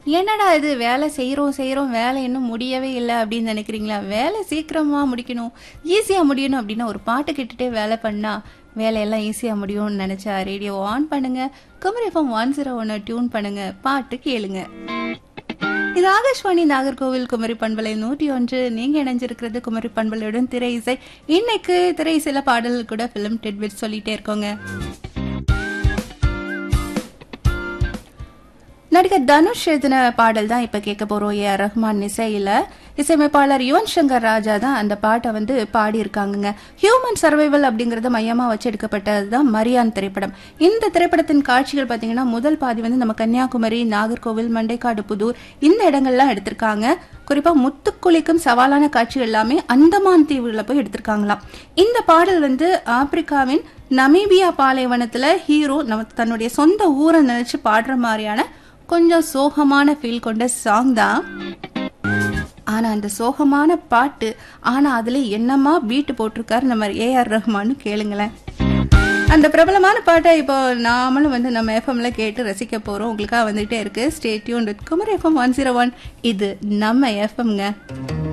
என்னடா இது வேலை செய்கிறோம் செய்கிறோம் வேலை இன்னும் முடியவே இல்லை அப்படின்னு நினைக்கிறீங்களா வேலை சீக்கிரமாக முடிக்கணும் ஈஸியாக முடியணும் அப்படின்னா ஒரு பாட்டு கேட்டுட்டே வேலை பண்ணால் வேலையெல்லாம் ஈஸியாக முடியும்னு நினச்சா ரேடியோ ஆன் பண்ணுங்க குமரி எஃப்எம் ஒன் ஜீரோ ஒன்று டியூன் பண்ணுங்க பாட்டு கேளுங்க இது ஆகாஷ்வாணி நாகர்கோவில் குமரி பண்பலை நூற்றி ஒன்று நீங்க இணைஞ்சிருக்கிறது குமரி பண்பலையுடன் திரை இசை இன்னைக்கு திரை இசையில பாடல்கள் கூட ஃபிலிம் டெட்பிட் சொல்லிட்டே இருக்கோங்க நடிகர் தனுஷ் எழுதின பாடல் தான் இப்ப கேட்க போறோம் ஏ ஆர் ரஹ்மான் இசையில இசையமைப்பாளர் யுவன் சங்கர் ராஜா தான் அந்த பாட்டை வந்து பாடியிருக்காங்கங்க ஹியூமன் சர்வைவல் அப்படிங்கறத மையமா வச்சு எடுக்கப்பட்டது தான் மரியான் திரைப்படம் இந்த திரைப்படத்தின் காட்சிகள் பாத்தீங்கன்னா முதல் பாதி வந்து நம்ம கன்னியாகுமரி நாகர்கோவில் மண்டைக்காடு புதூர் இந்த இடங்கள்லாம் எடுத்திருக்காங்க குறிப்பா முத்துக்குளிக்கும் சவாலான காட்சிகள் எல்லாமே அந்தமான் தீவுல போய் எடுத்திருக்காங்களாம் இந்த பாடல் வந்து ஆப்பிரிக்காவின் நமீபியா பாலைவனத்துல ஹீரோ நம்ம தன்னுடைய சொந்த ஊரை நினைச்சு பாடுற மாதிரியான கொஞ்சம் சோகமான ஃபீல் கொண்ட சாங் தான் ஆனா அந்த சோகமான பாட்டு ஆனா அதுல என்னமா பீட் போட்டிருக்காரு நம்ம ஏஆர் ரஹ்மான்னு கேளுங்களேன் அந்த பிரபலமான பாட்டை இப்போ நாமளும் வந்து நம்ம எஃப்எம்ல கேட்டு ரசிக்க போறோம் உங்களுக்காக வந்துகிட்டே இருக்கு stay tune with Kumar FM one zero one இது நம்ம எஃப்எம்ங்க